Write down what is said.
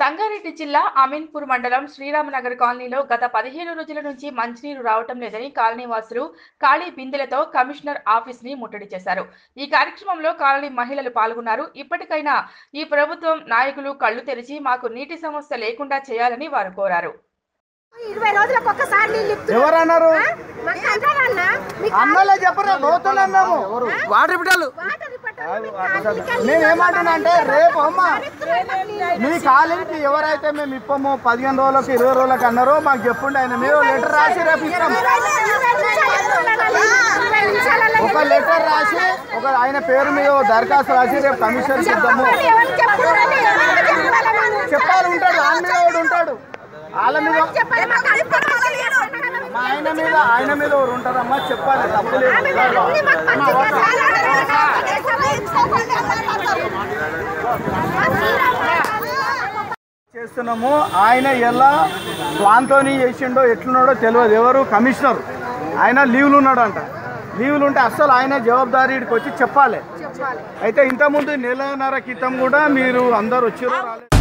సంగారెడ్డి జిల్లా అమీన్పూర్ మండలం శ్రీరామనగర్ కాలనీలో గత పదిహేను రోజుల నుంచి మంచినీరు రావటం లేదని కాలనీ వాసులు ఖాళీ బిందెలతో కమిషనర్ ఆఫీస్ ని ముట్టడి చేశారు ఈ కార్యక్రమంలో కాలనీ మహిళలు పాల్గొన్నారు ఇప్పటికైనా ఈ ప్రభుత్వం నాయకులు కళ్లు తెరిచి మాకు నీటి సమస్య లేకుండా చేయాలని వారు కోరారు ఇరవై రోజులకు ఒక్కసారి నీళ్ళు ఇస్తున్నారు. ఎవరన్నారు ఆ? మాకు అంటారన్నా? మీకు అన్నలే చెప్పరా పోతున్నాం మేము వాటర్ బిడ్డలు వాటర్ ఇవ్వటం, మీకు కాలనీకి వెళ్ళి నేను ఏమంటున్నా అంటే రేపు అమ్మ ఇస్తున్నారు మాకు నీళ్ళు. మీ కాలేజీకి ఎవరైతే మేము ఇప్పము పదిహేను రోజులకు ఇరవై రోజులకు అన్నారో మాకు చెప్పుండి ఆయన మేము లెటర్ రాసి రేపు ఇస్తాం ఇరవై నిమిషాలలో ఇరవై నిమిషాలలో ఒక లెటర్ రాసి ఒక ఆయన పేరు మీద ఓ దరఖాస్తు రాసి రేపు కమిషన్ ఇద్దాము చెప్పండి, ఎవరికి చెప్పుకోవాలి, ఎవరికి చెప్పాలి మనం? చెప్పాలి ఉంటాడు ఆయన మీద ఒకడు ఉంటాడు వాళ్ళ మీద చెప్పాలి, మాకు అనుకోవాలి, మా ఆయన మీద ఆయన మీద ఒకరు ఉంటారమ్మా చెప్పాలి తప్పు లేదు అన్ని మాకు పచ్చిగా చేస్తున్నాము ఆయన ఎలా స్వాంతోని చేసిండో ఎట్లున్నాడో తెలియదు ఎవరు కమిషనర్ ఆయన లీవ్లు ఉన్నాడంట లీవ్లు ఉంటే అస్సలు ఆయన జవాబారీకి వచ్చి చెప్పాలి అయితే ఇంతకుముందు నెలన్నర క్రితం కూడా మీరు అందరు వచ్చారో రాలేదు